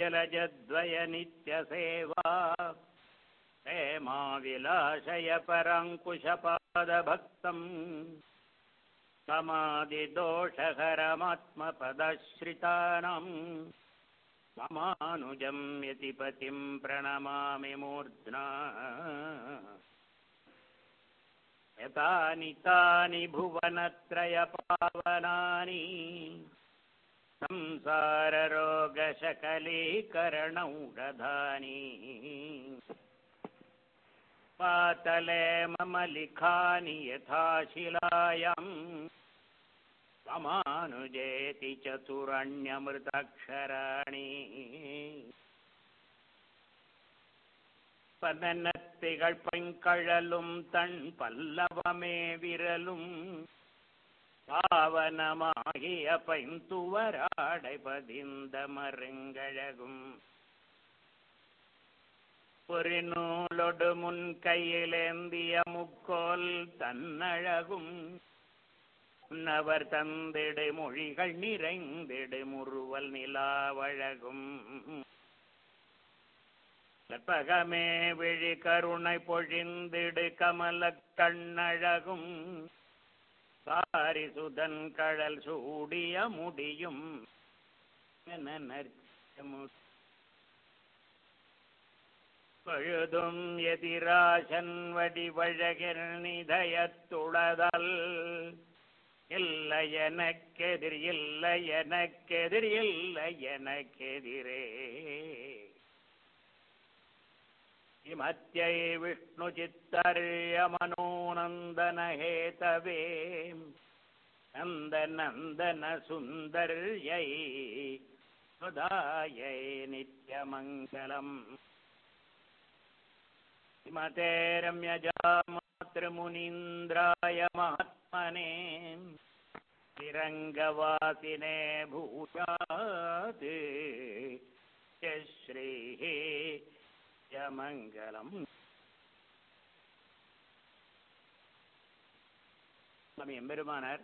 जलजद्वयनित्यसेवा प्रेमाविलासय पराङ्कुशपादभक्तम् समादिदोषहरमात्मपदश्रितानाम् ममानुजं यतिपतिं प्रणमामि मूर्ध्ना यतानि तानि भुवनत्रयपावनानि संसाररोगशकलीकरणौषधानि पातले मम लिखानि यथा शिलायाम् ममानुजेति चतुरण्यमृताक्षराणि பதனத்திகள் பைங்கழலும் தன் பல்லவமே விரலும் பாவனமாகிய பைந்துவராடை பதிந்த மருங்கழகும் ஒரு நூலொடு முன் கையிலேந்திய முக்கோல் தன்னழகும் உன்னவர் தந்திடு மொழிகள் நிறைந்திடு முறுவல் நிலாவழகும் கற்பகமே விழி கருணை பொழிந்திடு கமலக் கண்ணழகும் பாரிசுதன் கழல் சூடிய முடியும் என நற்சமு பழுதும் எதிராசன் வடிவழகிர் நிதயத்துளதல் இல்லை எனக்கெதிர் இல்லை எனக்கெதிர் இல்லை எனக்கெதிரே किमत्यै विष्णुचित्तर्यमनोनन्दनहेतवे नन्दनन्दनसुन्दर्यै सुधायै नित्यमङ्गलम् किमते रम्यजामातृमुनीन्द्राय महात्मने तिरङ्गवासिने भूयात् श्रीः மங்களம் சுவாமி எம்பெருமானார்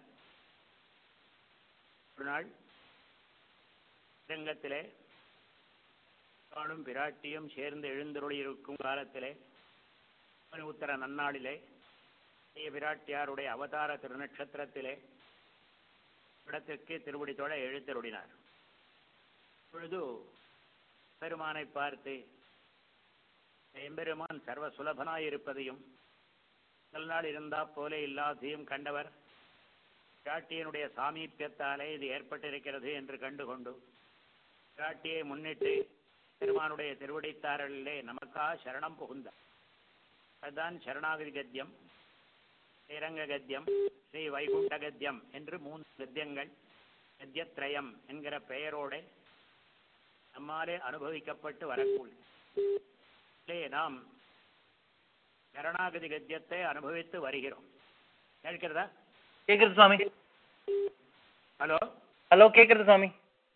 ஒரு நாள் ரங்கத்திலே காணும் பிராட்டியும் சேர்ந்து எழுந்தருளி இருக்கும் காலத்திலே உத்தர நன்னாளிலே பெரிய பிராட்டியாருடைய அவதார திருநட்சத்திரத்திலே இடத்திற்கு திருவடி தொழ எழுத்தருளினார் பொழுது பெருமானை பார்த்து எம்பெருமான் சர்வ சுலபனாயிருப்பதையும் நல்ல நாள் இருந்தா போலே இல்லாதையும் கண்டவர் பிராட்டியனுடைய சாமீப்பியத்தாலே இது ஏற்பட்டிருக்கிறது என்று கண்டுகொண்டு பிராட்டியை முன்னிட்டு பெருமானுடைய திருவடித்தாரலிலே நமக்கா சரணம் புகுந்தார் அதுதான் சரணாகதி கத்தியம் ஸ்ரீரங்க கத்தியம் ஸ்ரீ வைகுண்ட கத்தியம் என்று மூன்று கத்தியங்கள் கத்தியத்ரயம் என்கிற பெயரோடு நம்மாலே அனுபவிக்கப்பட்டு வரக்கூடிய நாம் சரணாகதி கத்தியத்தை அனுபவித்து வருகிறோம் கேட்கிறதா கேக்குது சுவாமி ஹலோ ஹலோ கேக்குது சுவாமி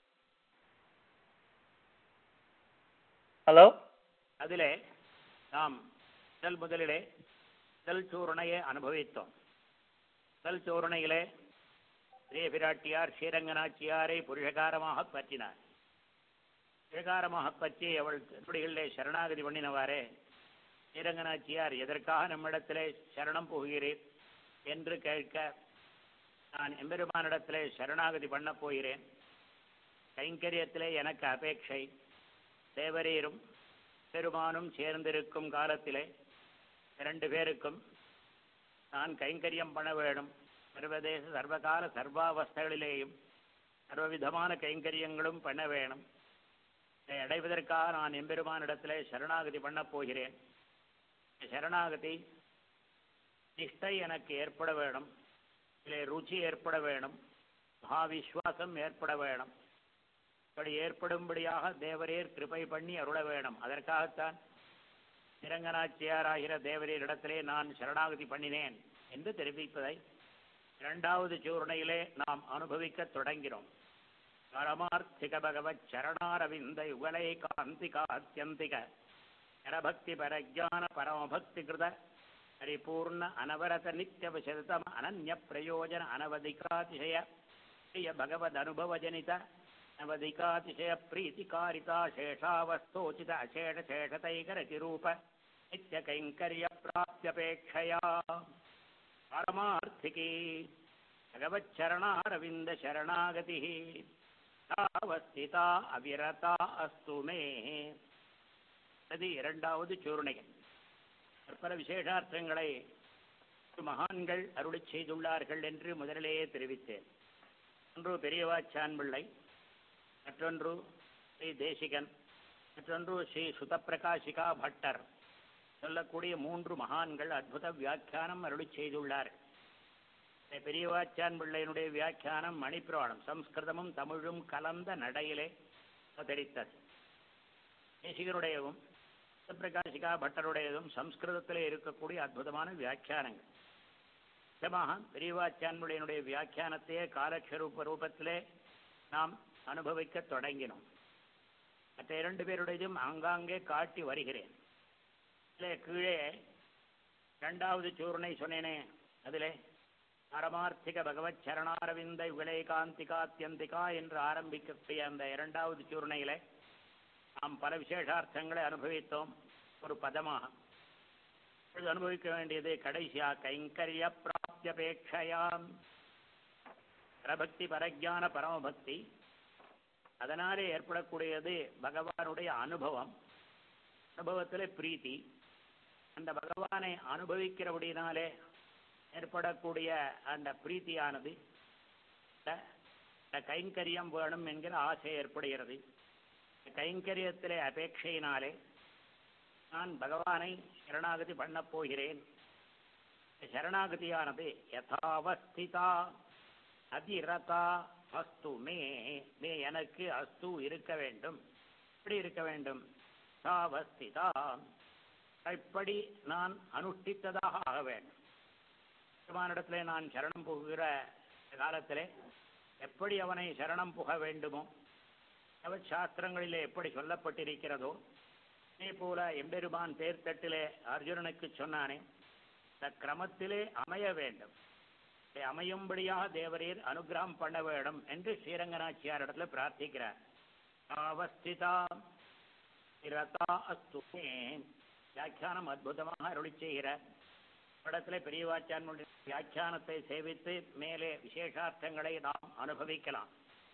ஹலோ அதிலே நாம் முதல் முதலிலே முதல் சூர்ணையை அனுபவித்தோம் முதல் சூர்ணையிலே ஸ்ரீ பிராட்டியார் ஸ்ரீரங்கநாச்சியாரை புருஷகாரமாக பற்றினார் புருஷகாரமாக பற்றி அவள் திருப்படிகளிலே சரணாகதி பண்ணினவாறே ஸ்ரீரங்கநாச்சியார் எதற்காக நம்மிடத்திலே சரணம் புகுகிறேன் என்று கேட்க நான் எம்பெருமானிடத்திலே சரணாகதி பண்ணப் போகிறேன் கைங்கரியத்திலே எனக்கு அபேட்சை தேவரீரும் பெருமானும் சேர்ந்திருக்கும் காலத்திலே இரண்டு பேருக்கும் நான் கைங்கரியம் பண்ண வேணும் சர்வதேச சர்வகால சர்வாவஸ்தைகளிலேயும் சர்வவிதமான கைங்கரியங்களும் பண்ண வேணும் இதை அடைவதற்காக நான் எம்பெருமானிடத்திலே சரணாகதி பண்ணப் போகிறேன் சரணாகதி நிஷ்டை எனக்கு ஏற்பட வேணும் இதிலே ருச்சி ஏற்பட வேணும் மகாவிஸ்வாசம் ஏற்பட வேணும் இப்படி ஏற்படும்படியாக தேவரீர் கிருபை பண்ணி அருள வேணும் அதற்காகத்தான் நிரங்கனாச்சியாராகிற தேவரீரிடத்திலே நான் சரணாகதி பண்ணினேன் என்று தெரிவிப்பதை இரண்டாவது சூர்ணையிலே நாம் அனுபவிக்கத் தொடங்கிறோம் பரமார்த்திக பகவத் சரணாரவிந்த யுகலை காந்திகா அத்தியந்திக பரபக்தி பரஜான பரமபக்தி கிருத பரிபூர்ண அனவரத நித்திய விசதம் அனன்ய பிரயோஜன அனவதிகாதிசய பிரிய பகவத் அனுபவ ஜனித नवधिकातिशय प्रीतिकारिता शेषावस्थोचित अशेष शेषतैकरतिरूप नित्यकैङ्कर्यप्राप्त्यपेक्षया पारमार्थिकी भगवच्चरणारविन्दशरणागतिः தாவஸ்திதா அவிரதா அஸ்து மே அது இரண்டாவது சூர்ணைகள் பல விசேஷார்த்தங்களை மகான்கள் அருளிச் செய்துள்ளார்கள் என்று முதலிலேயே தெரிவித்தேன் ஒன்று பெரியவாச்சான் பிள்ளை மற்றொன்று ஸ்ரீ தேசிகன் மற்றொன்று ஸ்ரீ சுதப்பிரகாசிகா பட்டர் சொல்லக்கூடிய மூன்று மகான்கள் அற்புத வியாக்கியானம் அருளிச் செய்துள்ளார்கள் இந்த பெரியவாச்சான் பிள்ளையினுடைய வியாக்கியானம் மணிப்புராணம் சம்ஸ்கிருதமும் தமிழும் கலந்த நடையிலே அவதரித்தது தேசிகருடையவும் பிரகாஷிகா பட்டருடையதும் சம்ஸ்கிருதத்திலே இருக்கக்கூடிய அற்புதமான வியாக்கியானங்கள் நிச்சயமாக பெரியவாச்சான் பிள்ளையினுடைய வியாக்கியானத்தையே காலக்ஷரூப ரூபத்திலே நாம் அனுபவிக்க தொடங்கினோம் மற்ற இரண்டு பேருடையதும் ஆங்காங்கே காட்டி வருகிறேன் இதிலே கீழே இரண்டாவது சூர்ணை சொன்னேனே அதிலே பரமார்த்திக பகவத் சரணாரவிந்த விளைகாந்திகாத்தியந்திகா என்று ஆரம்பிக்கக்கூடிய அந்த இரண்டாவது சூர்ணையில நாம் பல விசேஷார்த்தங்களை அனுபவித்தோம் ஒரு பதமாக இப்பொழுது அனுபவிக்க வேண்டியது கடைசியா கைங்கரிய பிராப்தியபேட்சையாம் பரபக்தி பரஜான பரமபக்தி அதனாலே ஏற்படக்கூடியது பகவானுடைய அனுபவம் அனுபவத்தில் பிரீத்தி அந்த பகவானை அனுபவிக்கிறபடினாலே ஏற்படக்கூடிய அந்த பிரீத்தியானது கைங்கரியம் வேணும் என்கிற ஆசை ஏற்படுகிறது கைங்கரியத்திலே அபேட்சையினாலே நான் பகவானை சரணாகதி பண்ணப் போகிறேன் சரணாகதியானது யதாவஸ்திதா அதிரதா அஸ்து மே மே எனக்கு அஸ்து இருக்க வேண்டும் எப்படி இருக்க வேண்டும் தாவஸ்திதா இப்படி நான் அனுஷ்டித்ததாக ஆக வேண்டும் பெருமானிடத்திலே நான் சரணம் புகுகிற காலத்திலே எப்படி அவனை சரணம் புக வேண்டுமோ சாஸ்திரங்களிலே எப்படி சொல்லப்பட்டிருக்கிறதோ அதே போல எம்பெருமான் தேர்தட்டிலே அர்ஜுனனுக்கு சொன்னானே இந்த கிரமத்திலே அமைய வேண்டும் அமையும்படியாக தேவரீர் அனுகிரகம் பண்ண வேண்டும் என்று ஸ்ரீரங்கநாச்சியார் இடத்துல பிரார்த்திக்கிறார் அவஸ்திதா இரதா அஸ்துமே வியாக்கியானம் அற்புதமாக அருளி செய்கிறார் இடத்துல பெரியவாச்சான்களுடைய வியாக்கியானத்தை சேவித்து மேலே விசேஷார்த்தங்களை நாம் அனுபவிக்கலாம்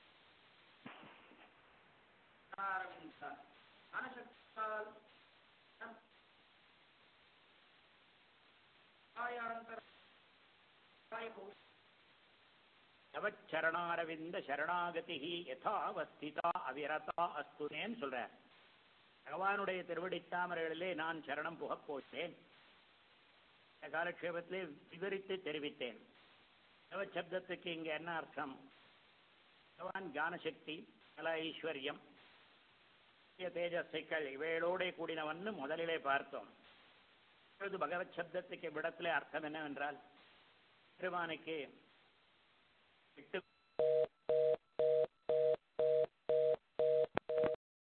சரணாரவிந்த சரணாகதி யதாவஸ்திதா அவிரதா அஸ்துனேன்னு சொல்ற பகவானுடைய திருவடித்தாமரைகளிலே நான் சரணம் புகப் போச்சேன் காலக்ஷேபத்திலே விவரித்து தெரிவித்தேன் சப்தத்துக்கு இங்க என்ன அர்த்தம் பகவான் ஞானசக்தி கல ஐஸ்வர்யம் தேஜஸ்கள் இவைகளோட கூடினவன்னு முதலிலே பார்த்தோம் இப்பொழுது பகவத் சப்தத்துக்கு விடத்திலே அர்த்தம் என்னவென்றால் பெருமானுக்கு விட்டு